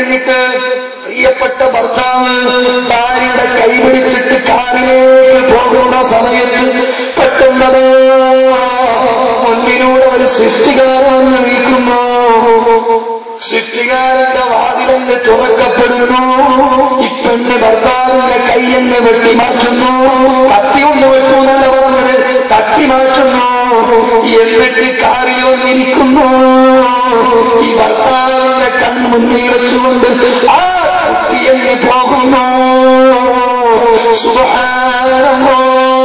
കഴിഞ്ഞിട്ട് പ്രിയപ്പെട്ട ഭർത്താവ് ഭാര്യയുടെ കൈപിടിച്ചിട്ട് കാറിലേക്ക് പോകുന്ന സമയത്ത് പെട്ടെന്നത് മുന്നിലൂടെ ഒരു സൃഷ്ടികാരൻ നിൽക്കുന്നു സൃഷ്ടികാരന്റെ വാതിലെന്ന് തുറക്കപ്പെടുന്നു ഇപ്പെണ്ണ് ഭർത്താവിന്റെ കൈയെന്ന് വെട്ടിമാറ്റുന്നു കത്തി കൊണ്ട് വെട്ടൂന്നല്ല പറഞ്ഞത് തട്ടി മാറ്റുന്നു എന്നിട്ട് കാറിൽ വന്നിരിക്കുന്നു ഈ ഭർത്താവിന്റെ കൺമുന്നിൽ വെച്ചുകൊണ്ട് ആ കുട്ടിയെന്ന് പോകുന്നു സുബഹാനല്ലാഹ്.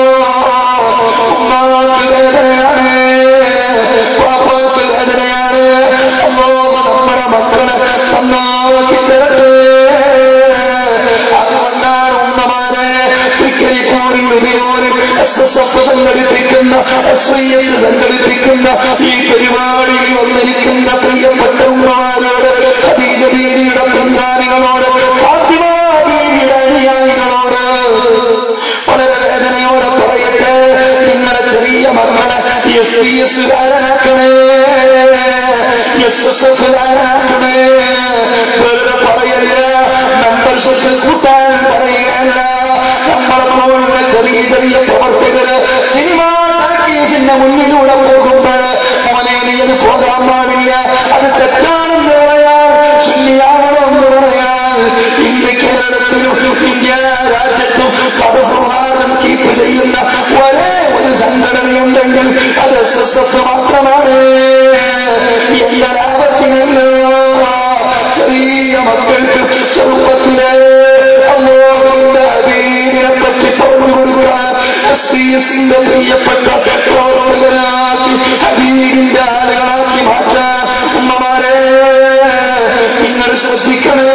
ഉമ്മാക്ക് വേദനയാണ് പാപ്പാക്ക് വേദനയാണ് അല്ലോ നമ്മുടെ മക്കളെ നന്നാക്കി തരട്ടെ അതുകൊണ്ടാണ് ഉമ്മമാരെ തൃക്കരിപ്പൂരിൽ വലിയൂരിൽ എസ് എസ് എഫ് സംഘടിപ്പിക്കുന്ന എസ് ഐ എസ് സംഘടിപ്പിക്കുന്ന ഈ പരിപാടിയിൽ വന്നിരിക്കുന്ന പ്രിയപ്പെട്ട ഉമ്മമാരോട് ഖദീജ ബീവിയുടെ പിൻഗാമികളോട് ഫാത്തിമ ബീവിയുടെ അനുയായികളോട് വളരെ വേദനയോടെ പറയട്ടെ നിങ്ങളുടെ ചെറിയ മക്കളെ എസ് പി എസ് കാരനാക്കണേ എസ് എസ് എഫ് കാരനാക്കണേ വെറുതെ പറയല്ല മെമ്പർഷിപ്പ് കൂട്ടാൻ പറയുകയല്ല നമ്മളെ പോലുള്ള ചെറിയ ചെറിയ പ്രവർത്തകര് സിനിമ ടാക്കീസിന്റെ മുന്നിലൂടെ പോകുമ്പോൾ മോനെ നീ അത് പോകാൻ പാടില്ല അത് തെറ്റാണെന്ന് പറയാൻ ശുദ്ധിയാവണമെന്ന് പറയാൻ ഇന്ന് കേരളത്തിലും ഇന്ത്യ രാജ്യത്തും മതസൗഹാർദ്ദം കീപ്പ് ചെയ്യുന്ന ഒരേ ഒരു സംഘടനയുണ്ടെങ്കിൽ അത് എസ് എസ് എഫ് മാത്രമാണ് എന്റെ ലാഭത്തിനല്ല ചെറിയ മക്കൾക്ക് ചെറുപ്പത്തിലെ അള്ളാഹുവിന്റെ ഹബീബിനെ പറ്റി പറഞ്ഞു കൊടുക്കാൻ എസ് പി എസിന്റെ പ്രിയപ്പെട്ട പ്രവർത്തകരാക്കി ഹബീബിന്റെ ആളുകളാക്കി മാറ്റാൻ ഉമ്മമാരെ നിങ്ങൾ ശ്രദ്ധിക്കണേ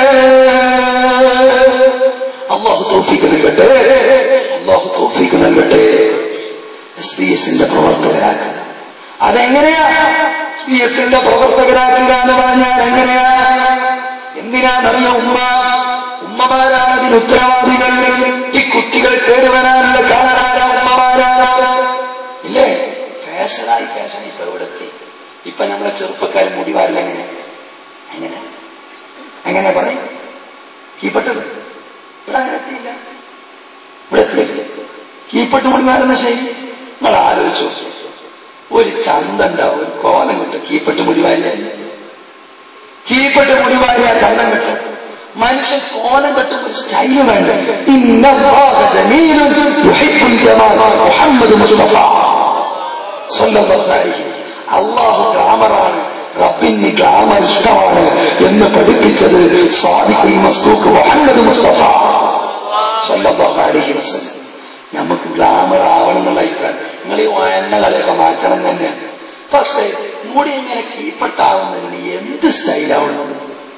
അള്ളാഹു തോഫിക്ക് നൽകട്ടെ അള്ളാഹു തോഫിക്ക് നൽകട്ടെ എസ് പി എസിന്റെ പ്രവർത്തകരാക്കുക അതെങ്ങനെയാ എസ് പി എസിന്റെ പ്രവർത്തകരാക്കുക എന്ന് പറഞ്ഞാൽ എങ്ങനെയാ എന്തിനാണെന്നറിയ ഉമ്മ ഉമ്മമാരാണ് അതിന് ഉത്തരവാദികൾ ഈ കുട്ടികൾ കേടുവരാനുള്ള കാരണാര ഉമ്മമാരാണ് ഇല്ലേ ഫാഷനായി ഫാഷനായി ഇപ്പൊ ഇവിടെ എത്തി ഇപ്പൊ നമ്മളെ ചെറുപ്പക്കാർ മുടിവാരില്ല എങ്ങനെ എങ്ങനെ എങ്ങനെ പറയും കീപ്പെട്ടത് ഇവിടെ അങ്ങനെ എത്തിയില്ല ഇവിടെ എത്തിയില്ല കീപ്പെട്ട് മുടിവാരുന്ന ശൈലി നിങ്ങൾ ആലോചിച്ചു ഒരു ചന്ത ഉണ്ടാവും ഒരു കോലം കിട്ടും കീപ്പെട്ട് മുടിവാരില്ല കീപ്പെട്ട് മുടിവാരിയ ചന്തം കിട്ടും മനുഷ്യൻ കോലം കെട്ടും ഒരു സ്റ്റൈല് വേണ്ട ഇന്നല്ലാഹ ജമീലുൻ യുഹിബ്ബുൽ ജമാൽ മുഹമ്മദ് മുസ്തഫ സ്വല്ലല്ലാഹു അലൈഹി അള്ളാഹു ഗ്ലാമറാണ് റബ്ബിന് ഗ്ലാമർ ഇഷ്ടമാണ് എന്ന് പഠിപ്പിച്ചത് സാദിഖുൽ മസ്തൂക്ക് മുഹമ്മദ് മുസ്തഫ സ്വല്ലല്ലാഹു അലൈഹി വസല്ലം നമുക്ക് ഗ്ലാമർ ആവണം എന്നുള്ള അഭിപ്രായം നിങ്ങൾ ഈ എണ്ണകളെയൊക്കെ മാറ്റണം തന്നെയാണ് പക്ഷേ മുടി ഇങ്ങനെ കീപ്പട്ടാവുന്നതിന് എന്ത് സ്റ്റൈലാവണം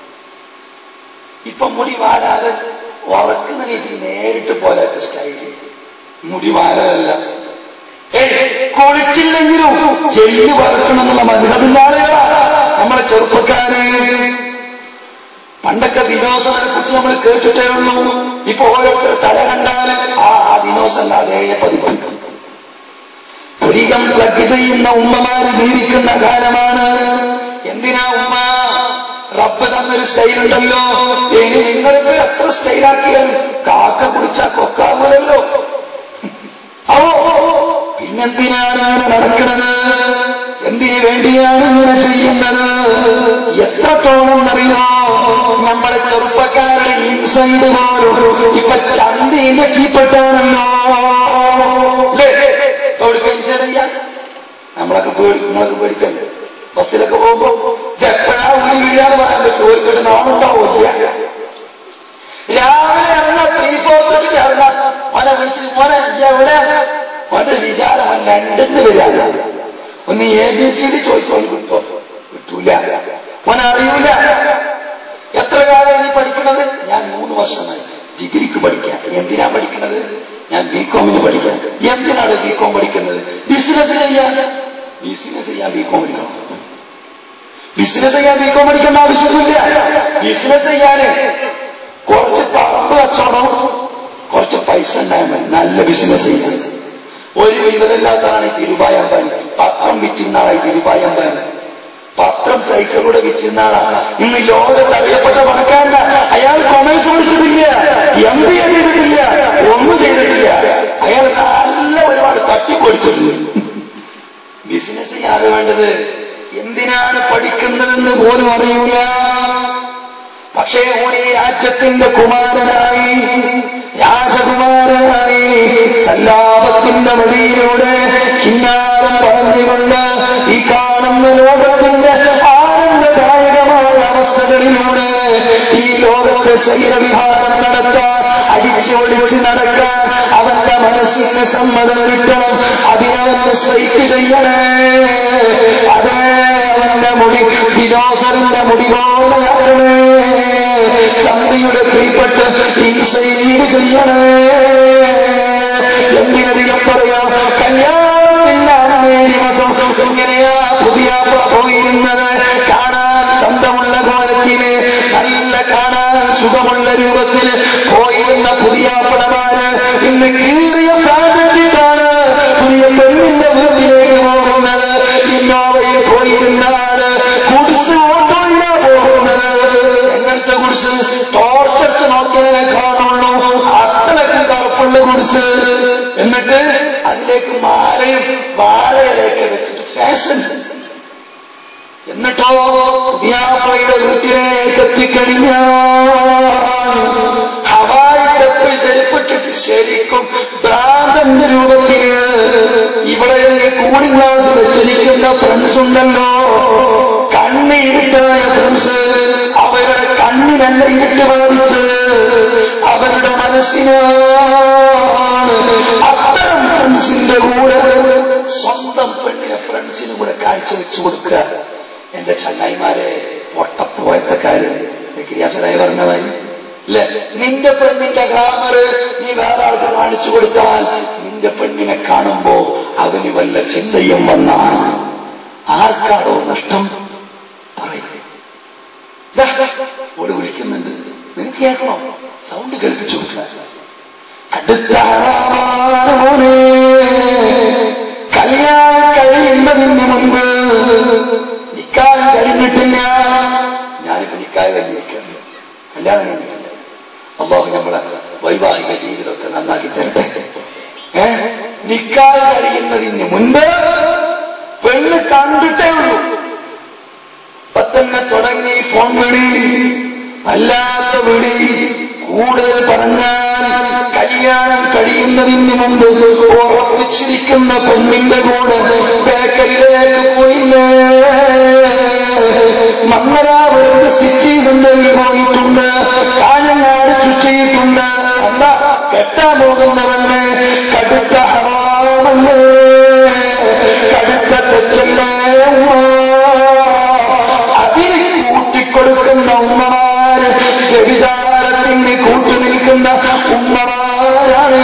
ഇപ്പൊ മുടി വാരാതെ ഉറക്കുന്നതിന് നേരിട്ട് പോലെ സ്റ്റൈല് മുടി വാരല്ല കുളിച്ചില്ലെങ്കിലും ജയില് വറക്കണം എന്നുള്ള മധുരമില്ല ആളുകളാ നമ്മളെ ചെറുപ്പക്കാര് പണ്ടൊക്കെ ദിനോസനെ കുറിച്ച് നമ്മൾ കേട്ടിട്ടേ ഉള്ളൂ ഇപ്പൊ ഓരോരുത്തർ തല കണ്ടാല് ആ ആ ദിനോസല്ല അതേ പതിപ്പുണ്ട് പുരികം പ്ലഗ് ചെയ്യുന്ന ഉമ്മമാര് ജീവിക്കുന്ന കാലമാണ് എന്തിനാ ഉമ്മ റബ്ബ് തന്നൊരു സ്റ്റൈൽ ഉണ്ടല്ലോ ഇനി നിങ്ങൾക്ക് എത്ര സ്റ്റൈലാക്കിയാൽ കാക്ക കുടിച്ചാ കൊക്കാവൂലല്ലോ അവോ പിന്നെന്തിനാണ് അങ്ങനെ നടക്കുന്നത് എന്തിനു വേണ്ടിയാണ് ഇങ്ങനെ ചെയ്യുന്നത് എത്രത്തോളം അറിയോ നമ്മുടെ ചെറുപ്പക്കാരുടെ ഇൻസൈഡ് പോലും ഇപ്പൊ ചന്തയിലെ കീപ്പെട്ടാണല്ലോ എവിടെ ഇൻസൈഡ് ചെയ്യാൻ നമ്മളൊക്കെ പേടി നമ്മളൊക്കെ പേടിക്കല്ലേ ബസ്സിലൊക്കെ പോകുമ്പോ എപ്പോഴാ ഉള്ളിൽ വീഴാതെ പറയാൻ പറ്റും ഒരു കിട്ടുന്ന നാളുണ്ടാവില്ല രാവിലെ ഇറങ്ങാം ത്രീ ഫോർ തേർട്ടിക്ക് ഇറങ്ങാം മോനെ വിളിച്ചിട്ട് മോനെ ഇയ്യ് എവിടെ മോന്റെ വിചാരം അവൻ ലണ്ടനിൽ വരാണ് ഒന്ന് എ ബി സി ഡി ചോദിച്ചോൻ കിട്ടോ കിട്ടൂല മോനെ അറിയൂല എത്ര കാലം നീ പഠിക്കണത് ഞാൻ മൂന്ന് വർഷമായി ഡിഗ്രിക്ക് പഠിക്കാൻ എന്തിനാ പഠിക്കണത് ഞാൻ ബി കോമിന് പഠിക്കാൻ എന്തിനാണ് ബി കോം പഠിക്കുന്നത് ബിസിനസ് ചെയ്യാൻ ബിസിനസ് ചെയ്യാൻ ബി കോം പഠിക്കണം ബിസിനസ് ചെയ്യാൻ ബി കോം പഠിക്കേണ്ട ആവശ്യമൊന്നുമില്ല ബിസിനസ് ചെയ്യാന് കുറച്ച് പറമ്പ് കച്ചവടം കുറച്ച് പൈസ ഉണ്ടായാൽ മതി നല്ല ബിസിനസ് ചെയ്യാൻ ഒരു വിവരമില്ലാത്തതാണ് ഈ തിരുവായി അമ്പാനി പത്രം വിറ്റിരുന്നാളായി തിരുവായി അമ്പാനി പത്രം സൈക്കിളൂടെ വിറ്റുന്ന ആളാ ഇന്ന് ലോകത്ത് അറിയപ്പെട്ട പണക്കാരന അയാൾ കൊമേഴ്സ് പഠിച്ചിട്ടില്ല എം ബി എ ചെയ്തിട്ടില്ല ഒന്നും ചെയ്തിട്ടില്ല അയാൾ നല്ല ഒരുപാട് തട്ടിപ്പൊടിച്ചിട്ടുണ്ട് ബിസിനസ് ചെയ്യാതെ വേണ്ടത് എന്തിനാണ് പഠിക്കുന്നതെന്ന് പോലും അറിയൂല പക്ഷേ ഓൻ ഈ രാജ്യത്തിന്റെ കുമാരനായി രാജകുമാരനായി സല്ലാപത്തിന്റെ വഴിയിലൂടെ കിന്നാരം പറഞ്ഞുകൊണ്ട് ഈ കാണുന്ന ലോകത്തിന്റെ ആനന്ദദായകമായ അവസ്ഥകളിലൂടെ ഈ ലോകത്തെ ശൈലവിഹാരം നടത്താൻ അടിച്ചൊളിച്ച് നടക്കാൻ അവന്റെ മനസ്സിന് സമ്മതം കിട്ടണം അതിനവന് സ്ട്രൈക്ക് ചെയ്യണേ അതേ അവന്റെ മുടി ദിനോസറിന്റെ മുടി പോലെയാകണേ ചന്ദ്രയുടെ കീഴ്പ്പെട്ട് ഇൻസൈഡ് ചെയ്യണേ എന്തിനധികം പറയാം കല്യാണത്തിന്റെ അന്നേ ദിവസം ഇങ്ങനെയാ പുതിയ പോയിരുന്നത് കാണാൻ ചന്തമുള്ള കോലത്തിന് നല്ല കാണാൻ സുഖമുള്ള രൂപത്തിൽ പോയിരുന്ന പുതിയ പടമാര് ഇന്ന് കീറിയ ഫാബ്രിറ്റിട്ടാണ് പുതിയ പെണ്ണിന്റെ വീട്ടിലേക്ക് പോകുന്നത് ഇന്നോവയിൽ പോയിരുന്ന ആള് കുടിസ് ഓട്ടോയിലാ പോകുന്നത് എങ്ങനത്തെ കുടിസ് ടോർച്ചടിച്ച് നോക്കിയതിനെ കാണുള്ളൂ അത്രക്കും കറുപ്പുള്ള കുടിസ് എന്നിട്ട് അതിലേക്ക് മാലയും വാഴയിലേക്ക് വെച്ചിട്ട് ഫാഷൻ എന്നിട്ടോ പുതിയാപ്പയുടെ വീട്ടിലേക്ക് എത്തിക്കഴിഞ്ഞാൽ ഹവായി ചെപ്പ് ചെരുപ്പിട്ടിട്ട് ശരിക്കും ഭ്രാന്തന്റെ രൂപത്തിൽ ഇവിടെ കൂളിംഗ് ഗ്ലാസ് വെച്ചിരിക്കുന്ന ഫ്രണ്ട്സ് ഉണ്ടല്ലോ കണ്ണ് ഇരുട്ടായ ഫ്രണ്ട്സ് അവരുടെ കണ്ണിനല്ല ഇരുട്ട് ബാധിച്ച് അവരുടെ മനസ്സിനാണ് അത്തരം ഫ്രണ്ട്സിന്റെ കൂടെ സ്വന്തം പെണ്ണിനെ ഫ്രണ്ട്സിന് കൂടെ കാഴ്ചവെച്ചു കൊടുക്കുക എന്റെ ചങ്ങായിമാരെ പൊട്ടപ്പോയത്തക്കാര് ക്രിയാസരായി പറഞ്ഞതായി അല്ലെ നിന്റെ പെണ്ണിന്റെ ഗ്ലാമർ നീ വേറെ ആൾക്ക് കാണിച്ചു കൊടുത്താൽ നിന്റെ പെണ്ണിനെ കാണുമ്പോ അവന് വല്ല ചിന്തയും വന്നാൽ ആർക്കാണോ നഷ്ടം പറയുന്നത് ഓട് വിളിക്കുന്നുണ്ട് നിനക്ക് കേൾക്കണോ സൗണ്ട് കേൾപ്പിച്ചു കൊടുക്കുക കടുത്ത ഹറാമാണ് മോനെ കല്യാണം കഴിയുന്നതിന് മുൻപ് നിക്കാഹ് കഴിഞ്ഞിട്ടില്ല ഞാനിപ്പോ നിക്കാഹ് കഴിഞ്ഞിരിക്കുകയാണ് കല്യാണം കഴിഞ്ഞിട്ടില്ല അള്ളാഹു നമ്മളെ വൈവാഹിക ജീവിതത്തെ നന്നാക്കി തരട്ടെ ഏ നിക്കാഹ് കഴിയുന്നതിന് മുൻപ് പെണ്ണ് കണ്ടിട്ടേ ഉള്ളൂ ഇപ്പൊ തന്നെ തുടങ്ങി ഫോൺ വിളി അല്ലാത്ത വിളി കൂടുതൽ പറഞ്ഞാൽ കല്യാണം കഴിയുന്നതിന് മുമ്പ് ഉറപ്പിച്ചിരിക്കുന്ന പെണ്ണിന്റെ കൂടെ ബേക്കറിയിലേക്ക് പോയില്ലേ മംഗലാപുരത്ത് സിറ്റി സെന്ററിൽ പോയിട്ടുണ്ട് കാഞ്ഞങ്ങാട് ചുറ്റിയിട്ടുണ്ട് അല്ല കെട്ടാൻ പോകുന്നവന് കടുത്ത ഹറാമല്ലേ കടുത്ത തെറ്റല്ലേ ഉമ്മ അതിന് കൂട്ടിക്കൊടുക്കുന്ന ഉമ്മമാര് വ്യഭിചാരത്തിന് കൂട്ടുനിൽക്കുന്ന ഉമ്മമാരാണ്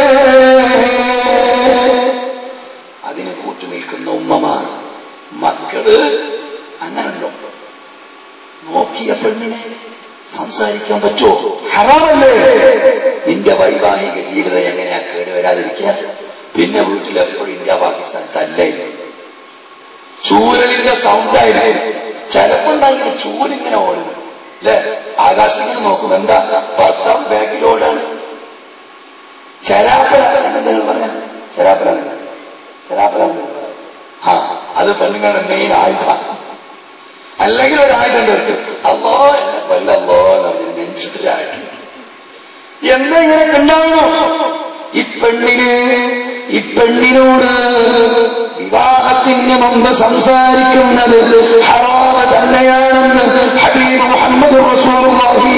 അതിന് കൂട്ടുനിൽക്കുന്ന ഉമ്മമാർ മക്കള് അങ്ങനല്ലോ നോക്കിയ പെണ്ണിനെ സംസാരിക്കാൻ പറ്റുമോ ഹറാമല്ലേ നിന്റെ വൈവാഹിക ജീവിതം എങ്ങനെയാ കേടുവരാതിരിക്കുക പിന്നെ വീട്ടിൽ എപ്പോഴും ഇന്ത്യ പാകിസ്ഥാൻ തല്ലേ ചൂരലിന്റെ സൗണ്ടായിരുന്നു ചിലപ്പോ ഉണ്ടാകില്ല ചൂരിങ്ങനെ ഓടും അല്ലെ ആകാശത്തിന് നോക്കും എന്താ ഭർത്താവ് ബാക്കിലോടാണ് ചരാപ്പല നിങ്ങൾ പറയാം ചരാപ്പല ചരാപ്പല ആ അത് പെണ്ണുങ്ങളുടെ മെയിൻ ആയുധമാണ് അല്ലെങ്കിൽ ഒരു ആയുധം ഉണ്ട് അല്ലോ എന്നെ കൊല്ലല്ലോ എന്ന് നെഞ്ചിട്ടായിട്ട് എന്താ ഇങ്ങനെ ഉണ്ടാവണോ ഈ പെണ്ണിന് ഈ പെണ്ണിനോട് വിവാഹത്തിന് മുമ്പ് സംസാരിക്കുന്നത് ഹറാമ തന്നെയാണെന്ന് ഹബീബ് മുഹമ്മദ് റസൂലുള്ളാഹി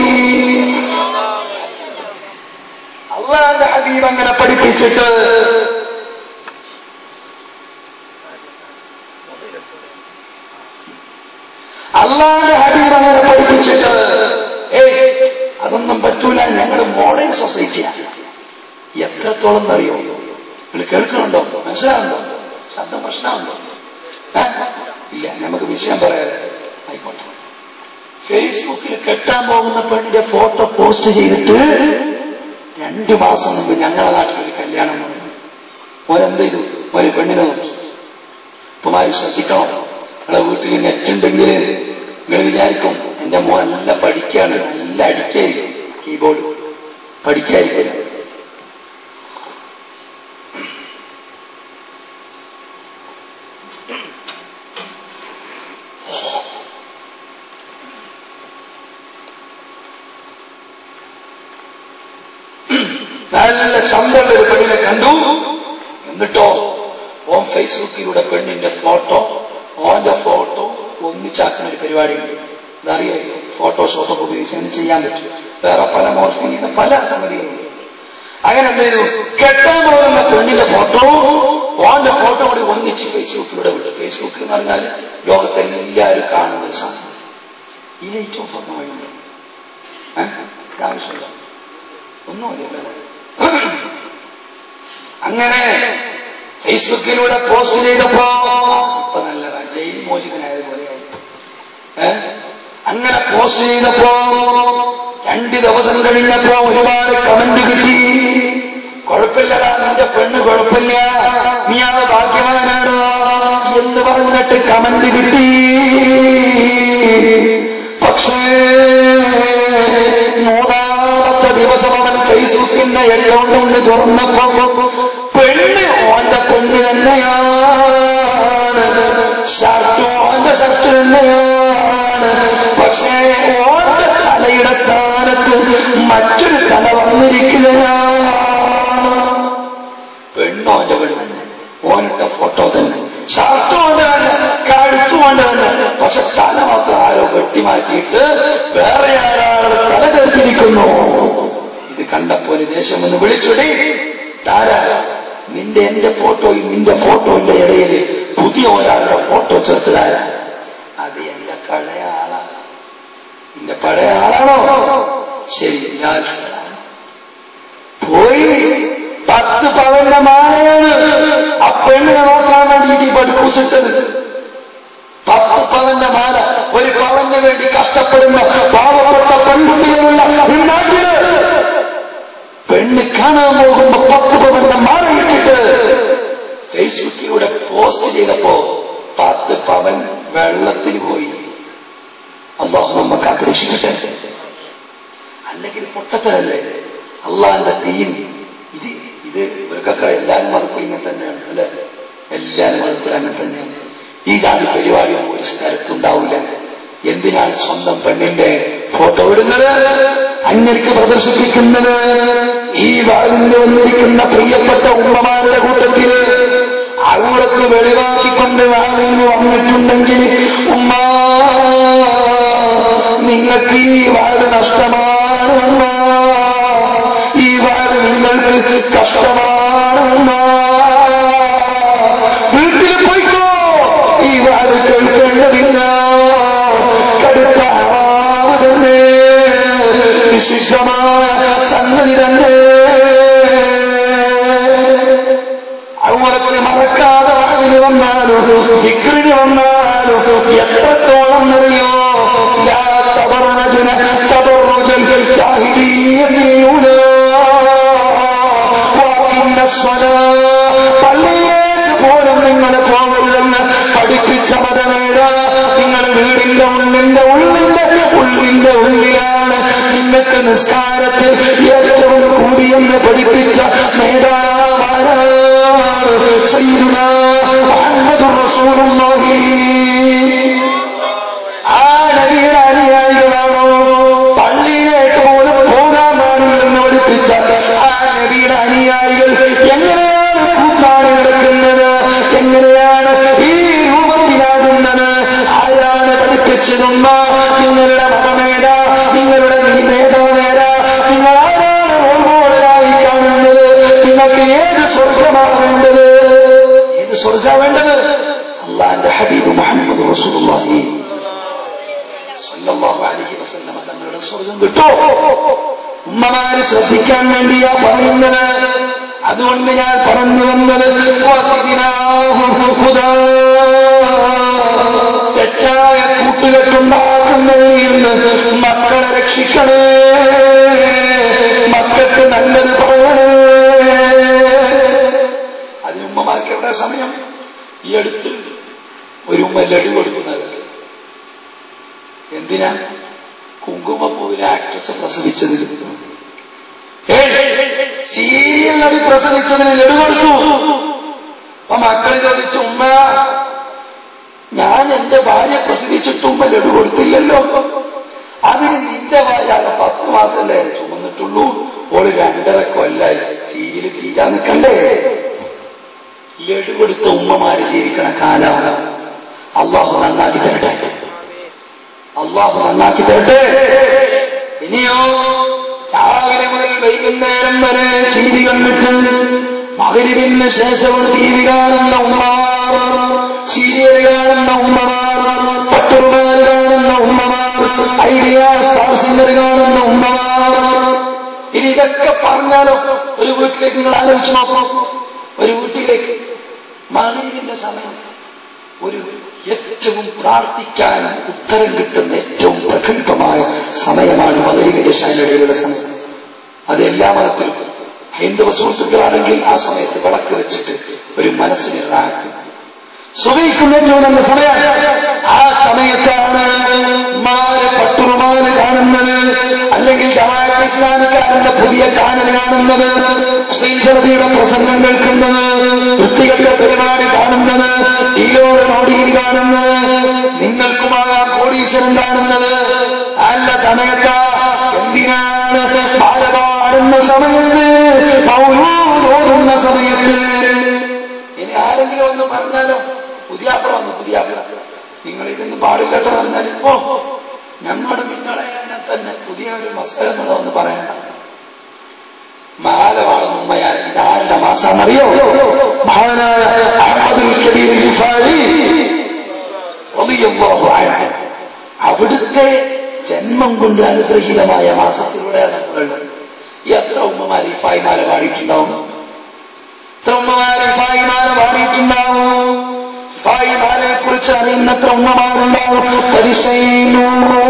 അള്ളാന്റെ ഹബീബ് അങ്ങനെ പഠിപ്പിച്ചിട്ട് അള്ളാന്റെ ഹബീബ് അങ്ങനെ പഠിപ്പിച്ചിട്ട് ഏയ് അതൊന്നും പറ്റൂല ഞങ്ങൾ മോഡേൺ സൊസൈറ്റിയാണ് എത്രത്തോളം അറിയോ നിങ്ങൾ കേൾക്കുന്നുണ്ടോ മനസ്സിലാകുന്നുണ്ടോ ശബ്ദം പ്രശ്നമുണ്ടോ ഏ? ഇല്ല നമുക്ക് വിഷയം പറയാം ആയിക്കോട്ടെ ഫേസ്ബുക്കിൽ കെട്ടാൻ പോകുന്ന പെണ്ണിന്റെ ഫോട്ടോ പോസ്റ്റ് ചെയ്തിട്ട് രണ്ടു മാസം മുമ്പ് ഞങ്ങളുടെ നാട്ടിലൊരു കല്യാണം വന്നു ഓരെന്ത് ചെയ്തു ഒരു പെണ്ണിനെ നോക്കി ഉപ്പമാര് ശ്രദ്ധിക്കണം നിങ്ങളെ വീട്ടിൽ നെറ്റ് ഉണ്ടെങ്കിൽ നിങ്ങൾ വിചാരിക്കും എന്റെ മോൻ നല്ല പഠിക്കാണ് നല്ല അടിക്കായിരിക്കും കീബോർഡ് പഠിക്കായിരിക്കില്ല നല്ല ചന്തള്ള ഒരു പെണ്ണിനെ കണ്ടു എന്നിട്ടോ ഓൻ ഫേസ്ബുക്കിലൂടെ പെണ്ണിന്റെ ഫോട്ടോ ഓന്റെ ഫോട്ടോ ഒന്നിച്ചാക്കുന്ന ഒരു പരിപാടിയുണ്ട് ഇതറിയാമോ ഫോട്ടോഷോപ്പ് ഒക്കെ ഉപയോഗിച്ച് അങ്ങനെ ചെയ്യാൻ പറ്റും വേറെ പല മോർഫിങ്ങിന്റെ പല സംഗതികളുണ്ട് അങ്ങനെ എന്ത് ചെയ്തു കെട്ടാൻ പോകുന്ന പെണ്ണിന്റെ ഫോട്ടോ ഓന്റെ ഫോട്ടോ കൂടി ഒന്നിച്ച് ഫേസ്ബുക്കിലൂടെ വിട്ടു ഫേസ്ബുക്കിൽ എന്ന് പറഞ്ഞാൽ ലോകത്തെ എല്ലാവരും കാണുന്ന ഒരു സംഗതി ഈ ലൈറ്റ് ഓഫ് ആക്കാൻ വഴിയുണ്ട് ഏഹ് ആവശ്യമില്ല ഒന്നും അറിയില്ല അങ്ങനെ ഫേസ്ബുക്കിലൂടെ പോസ്റ്റ് ചെയ്തപ്പോ ഇപ്പൊ നല്ലതാ ജയിൽ മോചിതനായതുപോലെയായി ഏ അങ്ങനെ പോസ്റ്റ് ചെയ്തപ്പോ രണ്ട് ദിവസം കഴിഞ്ഞപ്പോ ഒരുപാട് കമന്റ് കിട്ടി കുഴപ്പമില്ലടാ നിന്റെ പെണ്ണ് കുഴപ്പമില്ല നീ അത് ഭാഗ്യവാനാണോ എന്ന് പറഞ്ഞിട്ട് കമന്റ് കിട്ടി പക്ഷേ മൂന്നാമത്തെ ദിവസം അവൻ ഫേസ്ബുക്കിന്റെ അക്കൗണ്ട് ഒന്ന് തുറന്നപ്പോ പെണ്ണ് ഓന്റെ പെണ്ണ് തന്നെയാണ് ഷർട്ടും ഓന്റെ ഷർട്ട് തന്നെയാണ് പക്ഷേ ഓന്റെ തലയുടെ സ്ഥാനത്ത് മറ്റൊരു തല വന്നിരിക്കുകയാണ് പെണ്ണോ ഓന്റെ പെണ്ണ് തന്നെ ഓനിട്ട ഫോട്ടോ തന്നെ ഷർട്ടും ഓന്റെ തന്നെ കഴുത്തും ഓന്റെ തന്നെ പക്ഷെ തല മാത്രം ആരോ വെട്ടിമാറ്റിയിട്ട് വേറെ ആരാളുടെ തല ചേർത്തിരിക്കുന്നു ഇത് കണ്ടപ്പോ ഒരു ദേശം ഒന്ന് വിളിച്ചുടി താരാ നിന്റെ എന്റെ ഫോട്ടോയും നിന്റെ ഫോട്ടോയുടെ ഇടയിൽ പുതിയ ഒരാളുടെ ഫോട്ടോ ചേർത്തതാരാ അത് എന്റെ പഴയ ആളാണ് നിന്റെ പഴയ ആളാണോ ശരി ഞാൻ പോയി പത്ത് പവന്റെ മാലയാണ് ആ പെണ്ണിനെ നോക്കാൻ വേണ്ടിയിട്ട് ഈ പഠിപ്പിച്ചിട്ടത് പത്ത് പവന്റെ മാല ഒരു പവന് വേണ്ടി കഷ്ടപ്പെടുന്ന പാവപ്പെട്ട പെൺകുട്ടികളുള്ള ഈ നാട്ടില് പെണ്ണ് കാണാൻ പോകുമ്പോ പത്ത് പവന്റെ മാല ഇട്ടിട്ട് ഫേസ്ബുക്കിലൂടെ പോസ്റ്റ് ചെയ്തപ്പോ പത്ത് പവൻ വെള്ളത്തിൽ പോയി അള്ളാഹു നമുക്ക് ആഗ്രഹിക്കട്ടെ അല്ലെങ്കിൽ പൊട്ടത്തരല്ലേ അള്ളാന്റെ തീൻ ഇത് ഇത് ഇവർക്കൊക്കെ എല്ലാരും മതത്തിൽ ഇങ്ങനെ തന്നെയാണ് അല്ലെ എല്ലാരും മതത്തിൽ അങ്ങനെ തന്നെയാണ് ഈ ജാതി പരിപാടിയൊന്നും ഒരു സ്ഥലത്തുണ്ടാവില്ല എന്തിനാണ് സ്വന്തം പെണ്ണിന്റെ ഫോട്ടോ ഇടുന്നത് അന്യർക്ക് പ്രദർശിപ്പിക്കുന്നത് ഈ വാളിന് വന്നിരിക്കുന്ന പ്രിയപ്പെട്ട ഉമ്മമാരുടെ കൂട്ടത്തില് ഔറത്ത് വെളിവാക്കിക്കൊണ്ട് വാളിന് വന്നിട്ടുണ്ടെങ്കിൽ ഉമ്മ നിങ്ങൾക്ക് ഈ വാള് നഷ്ടമാണ് ഉമ്മ ഈ വാള് നിങ്ങൾക്ക് കഷ്ടമാണ് ഉമ്മ വീട്ടിൽ പോയിക്കോ ഈ വാള് കേൾക്കേണ്ടതില്ല കടുത്ത അവാവ് തന്നെ വിശിഷ്ടമായ സംഗതി തന്നെ ഔറത്ത് മറക്കാതെ വാളിന് വന്നാലും വിക്രിന് വന്നാലും എത്രത്തോളം അറിയോ ലാ തബറജന തബറുജൽ ജാഹിലിയ്യത്തിലൂടെ വാക്കിന്ന സ്വലാ പള്ളിയിലേക്ക് പോലും നിങ്ങൾ പോകരുതെന്ന് പഠിപ്പിച്ച മതമേട നിങ്ങൾ വീടിന്റെ ഉള്ളിന്റെ ഉള്ളിന്റെ ഉള്ളിന്റെ ഉള്ളിലാണ് നിങ്ങൾക്ക് നിസ്കാരത്തിൽ ഏറ്റവും കൂടിയെന്ന് പഠിപ്പിച്ച നേതാവാണ് സയ്യിദുനാ മുഹമ്മദുർ റസൂലുള്ളാഹി ആ നബിയുടെ അനുയായികളാണോ പള്ളിയിലേക്ക് പോലും പോകാൻ പാടില്ലെന്ന് പഠിപ്പിച്ച ആ നബിയുടെ അനുയായികൾ എങ്ങനെയാണ് കൂത്താടി കിടക്കുന്നത് എങ്ങനെയാണ് ഈ രൂപത്തിലാകുന്നത് ആരാണ് പഠിപ്പിച്ചതെന്ന നിങ്ങളുടെ മതമേട നിങ്ങളുടെ നീ നേതാവേര നിങ്ങൾ ആരാണ് ഓർമ്മോടായി കാണുന്നത് നിങ്ങൾക്ക് ഏത് സ്വർഗമാണ് വേണ്ടത് ഏത് സ്വർഗ വേണ്ടത് അള്ളാന്റെ ഹബീബ് മുഹമ്മദ് റസൂലുള്ളാഹി സ്വല്ലല്ലാഹു അലൈഹി വസല്ലമ തങ്ങളുടെ സ്വർഗം കിട്ടോ ഉമ്മമാര് ശ്രദ്ധിക്കാൻ വേണ്ടിയാ പറയുന്നത് അതുകൊണ്ട് ഞാൻ പറഞ്ഞു വന്നത് വസിദിനാഹും ഹുദാ. തെറ്റായ കൂട്ടുകെട്ടുണ്ടാക്കുന്നതിൽ നിന്ന് മക്കളെ രക്ഷിക്കണേ മക്കൾക്ക് നല്ലത് പറയണേ അതിന് ഉമ്മമാർക്ക് എവിടെ സമയം ഈ അടുത്ത് ഒരു ഉമ്മ ലഡു കൊടുത്തു കുങ്കുമപ്പൂവിലെ ആക്ട്രസ് പ്രസവിച്ചത് സീരിയൽ നടി പ്രസവിച്ചതിന് ലഡു കൊടുത്തു അപ്പൊ മക്കള് ചോദിച്ചു ഉമ്മ ഞാൻ എന്റെ ഭാര്യ പ്രസവിച്ചിട്ട് ഉമ്മ ലഡു കൊടുത്തില്ലല്ലോ അതിന് നിന്റെ ഭാര്യ പത്ത് മാസമല്ലേ ചുമന്നിട്ടുള്ളൂ ഓള് രണ്ടര കൊല്ലായി സീരിയൽ തീരാൻ നിൽക്കണ്ടേ ലഡു കൊടുത്ത ഉമ്മമാര് ജീവിക്കണ കാലമാണ് അള്ളാഹു നന്നാക്കി തരട്ടെ അള്ളാഹു നന്നാക്കി തരട്ടെ ഇനിയോ രാവിലെ മുതൽ വൈകുന്നേരം വരെ ടി വി കണ്ടിട്ട് മകരിവിന് ശേഷവും ടി വി കാണുന്ന ഉമ്മമാർ സീരിയൽ കാണുന്ന ഉമ്മമാർ പട്ടുറുമാർ കാണുന്ന ഉമ്മമാർ ഐഡിയ സ്റ്റാർ സിംഗർ കാണുന്ന ഉമ്മമാർ ഇനി ഇതൊക്കെ പറഞ്ഞാലോ ഒരു വീട്ടിലേക്ക് നിങ്ങൾ ആലോചിച്ച് നോക്കണം ഒരു വീട്ടിലേക്ക് മകരിവിന്റെ സമയം ഒരു ഏറ്റവും പ്രാർത്ഥിക്കാൻ ഉത്തരം കിട്ടുന്ന ഏറ്റവും പ്രഗത്ഭമായ സമയമാണ് മകരിവിന്റെ ശൈലിയുടെ സമയം അത് എല്ലാ മതത്തിലും ഹൈന്ദവ സുഹൃത്തുക്കളാണെങ്കിൽ ആ സമയത്ത് വിളക്ക് വെച്ചിട്ട് ഒരു മനസ്സിനെ റാഹത്ത് സുഖിക്കുന്ന ഏറ്റവും നല്ല സമയമാണ് ആ സമയത്താണ് മാല് പട്ടുറുമാല് കാണുന്നത് അല്ലെങ്കിൽ ജമാഅത്ത് ഇസ്ലാമിക്കാരന്റെ പുതിയ ചാനൽ കാണുന്നത് ശ്രീജലതിയുടെ പ്രസംഗം കേൾക്കുന്നത് വൃത്തികെട്ട പരിപാടി കാണുന്നത് ഈലോട് നോടിയിൽ കാണുന്നത് നിങ്ങൾക്കുമാകാം കോടീശ്വരൻ കാണുന്നത് നല്ല സമയത്താ എന്തിനാണ് പാടുന്ന സമയത്ത് മൗലൂദ് ഓതുന്ന സമയത്ത് ഇനി ആരെങ്കിലും ഒന്ന് പറഞ്ഞാലോ പുതിയാപ്പിള വന്നു പുതിയാപ്പിള നിങ്ങൾ ഇതൊന്നും പാടില്ലട്ടോ പറഞ്ഞാൽ ഇപ്പോ ഞങ്ങളുടെ നിങ്ങളെ തന്നെ പുതിയ ഒരു മസല എന്നുള്ളതൊന്ന് പറയണ്ട മാലവാണ് ഉമ്മയാൻ ഇതാരുടെ മാസാന്നറിയോ മഹാനായ അഹമ്മദുൽ കബീർ ഗിഫാരി റളിയല്ലാഹു അൻഹു അവിടുത്തെ ജന്മം കൊണ്ട് അനുഗ്രഹീതമായ മാസത്തിലൂടെയാണ് നമ്മളുള്ളത് ഈ എത്ര ഉമ്മമാർ ഈ ഫായ്മാല പാടിയിട്ടുണ്ടാവും എത്ര ഉമ്മമാർ ഫായ്മാല പാടിയിട്ടുണ്ടാവും ഫായ്മാലെ കുറിച്ച് അറിയുന്നത്ര ഉമ്മമാരുണ്ടാവും പരിശൈനൂ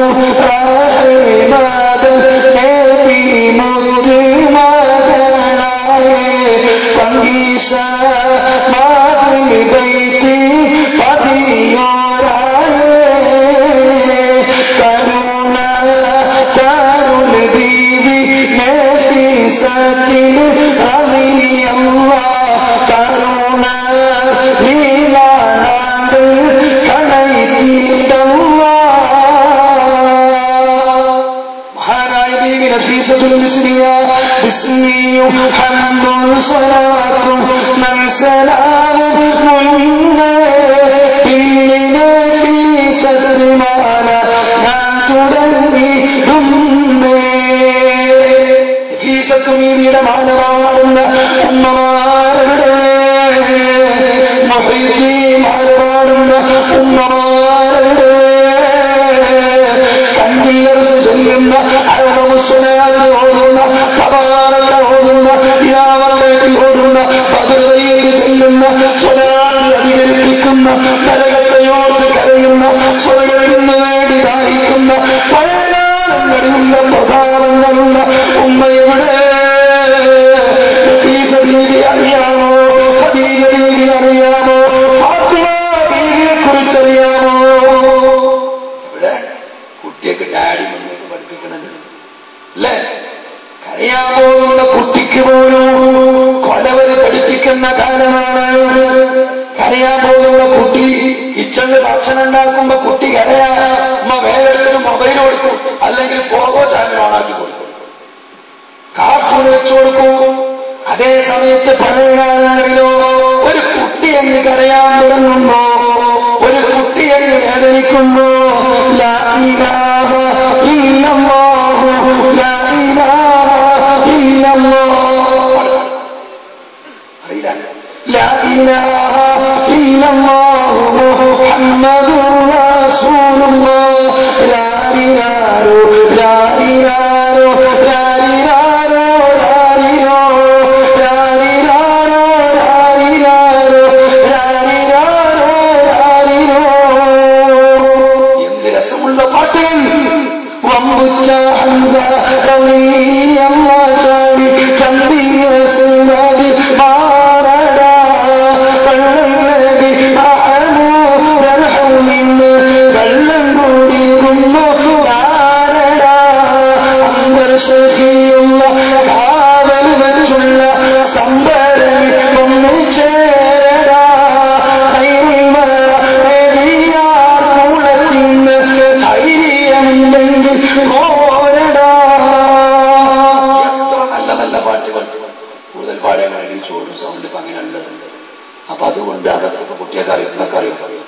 പങ്കീശ മാതിരി ബൈത്തി പതിയോരായേ കരുണ താരുൽ ബീവി നഫീസത്തിൽ റളിയല്ലാഹ് കരുണ ലീലാനാണ്ട് മഹാനായ ബീവി നഫീസത്തുൽ മിസ്രിയ ബിസ്മിയും ഹംദും സ്വലാത്തും മൻ സലാമും മുന്നേ ബില്ലി നഫീസത്തിൽ മാല ഞാൻ തുടങ്ങിടുന്നേ നഫീസത്തുമീതിയുടെ മാനമാടുന്ന ഉമ്മമാരുടെ മൊഹീമാരുമാടുന്ന ഉമ്മമാരുടെ കഞ്ചില്ലർസ് ചൊല്ലുന്ന അഴകമുസ്വനാഥ് ഓതുന്ന തപാറ ഓതുന്ന ഇയാവരുടെ ഓടുന്ന പതിർവയിൽ ചെല്ലുന്ന സ്വനാഥ് അധികരിപ്പിക്കുന്ന നരകത്തെയോട് കരയുന്ന സ്വർഗത്തിന് വേണ്ടി ദാഹിക്കുന്ന പഴയകാലങ്ങളിലുള്ള പ്രധാനങ്ങളുള്ള ഉമ്മയുടെ ബീവി അറിയാമോ ഖദീജ ബീവി അറിയാമോ ഫാത്തിമ ബീവിയെ കുറിച്ചറിയാമോ ഇവിടെ കുട്ടിയൊക്കെ ഡാഡി മുന്നോട്ട് പഠിപ്പിക്കണത് അല്ലേ കരയാൻ പോകുന്ന കുട്ടിക്ക് പോലും കൊലവര് പഠിപ്പിക്കുന്ന കാലമാണ് കരയാൻ പോകുന്ന കുട്ടി കിച്ചണിൽ ഭക്ഷണം ഉണ്ടാക്കുമ്പോ കുട്ടി കരയാ അമ്മ വേഗം മൊബൈൽ കൊടുക്കും അല്ലെങ്കിൽ പോകോ ചാനൽ ഓണാക്കി കൊടുക്കും കാർട്ടൂൺ വെച്ചു കൊടുക്കും അതേ സമയത്ത് പഴയകാലങ്ങളിലോ ഒരു കുട്ടി അങ്ങ് കരയാൻ തുടങ്ങുമ്പോ ഒരു കുട്ടി അങ്ങ് വേദനിക്കുമ്പോ ലാ ഇലാഹ ഇല്ലല്ലാഹു, ലാ ഇലാഹ ഇല്ലല്ലാഹ്. അറിയില്ല ലാ ഇലാഹ ഇല്ലല്ലാഹു മുഹമ്മദുർ റസൂലുള്ളാഹ് ലാരിരാരോ ലാരിരാരോ ലാരിരാരോ ലാരിരോ ലാരിരാരോ ലാരിരാരോ ലാരിരാരോ ലാരിരോ എന്ത് രസമുള്ള പാട്ടുകൾ വമ്പുച്ച ഹംസ റളിയല്ലാഹു ചാടി കമ്പീര സുനാദി മാറടാ വെള്ളനബി അഹമു ദർഹമിന്ന് വെള്ളം കുടിക്കുന്നു ആരടാ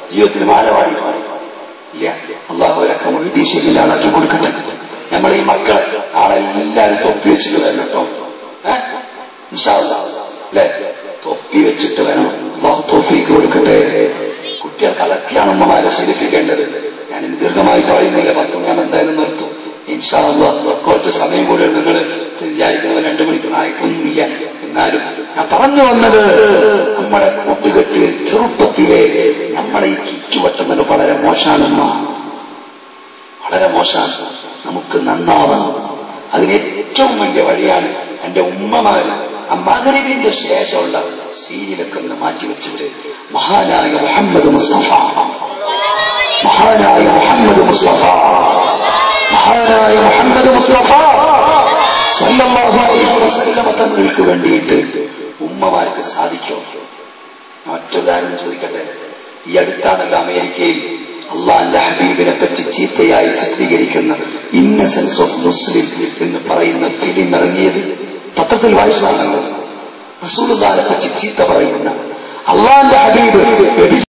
ജീവിതത്തിൽ മാലവാടി ഇല്ല അള്ളാഹു അവരൊക്കെ മൊഹിദീശിന്റെ ആളാക്കി കൊടുക്കട്ടെ നമ്മൾ ഈ മക്കളെ ആളെ എല്ലാവരും തൊപ്പി വെച്ചിട്ട് വരണം കേട്ടോ ഏഹ്? ഇൻഷാ അല്ലാ. അല്ലേ തൊപ്പി വെച്ചിട്ട് വേണം അള്ളാഹു തോഫീക്ക് കൊടുക്കട്ടെ കുട്ടികൾക്ക് അതൊക്കെയാണ് ഉമ്മമാരെ ശീലിപ്പിക്കേണ്ടത് ഞാൻ ഇനി ദീർഘമായി പറയുന്നില്ല പത്ത് ഞാൻ എന്തായാലും നിർത്തും ഇൻഷാ അല്ലാ. കുറച്ച് സമയം കൂടെ നിങ്ങൾ വിചാരിക്കുന്നത് രണ്ടു മണിക്കൂറായിട്ടൊന്നുമില്ല എന്നാലും ഞാൻ പറഞ്ഞു വന്നത് നമ്മുടെ കൂട്ടുകെട്ട് ചെറുപ്പത്തിലെ നമ്മളെ ഈ ചുറ്റുവട്ടുന്നത് വളരെ മോശാണെന്ന വളരെ മോശമാണ് നമുക്ക് നന്നാവണം അതിന് ഏറ്റവും വലിയ വഴിയാണ് എന്റെ ഉമ്മമാര് ആ മകരിവിന്റെ ശേഷമുള്ള സീരിയലൊക്കെ ഒന്ന് മാറ്റിവെച്ചവര് മഹാനായ മുഹമ്മദ് മുസ്തഫ മഹാനായ മുഹമ്മദ് മുസ്തഫ മഹാനായ മുഹമ്മദ് മുസ്തഫ സല്ലല്ലാഹു അലൈഹി വസല്ലമ തങ്ങൾക്ക് വേണ്ടിയിട്ട് ഉമ്മമാർക്ക് സാധിക്കും മറ്റൊരുദാഹരണം ചോദിക്കട്ടെ ഈ അടുത്താണല്ലോ അമേരിക്കയിൽ അള്ളാന്റെ ഹബീബിനെ പറ്റി ചീത്തയായി ചിത്രീകരിക്കുന്ന ഇന്നസെൻസ് ഓഫ് മുസ്ലിം എന്ന് പറയുന്ന ഫിലിം ഇറങ്ങിയത് പത്രത്തിൽ വായിച്ചതാണല്ലോ റസൂലുള്ളാഹിനെ പറ്റി ചീത്ത പറയുന്ന അള്ളാന്റെ ഹബീബ്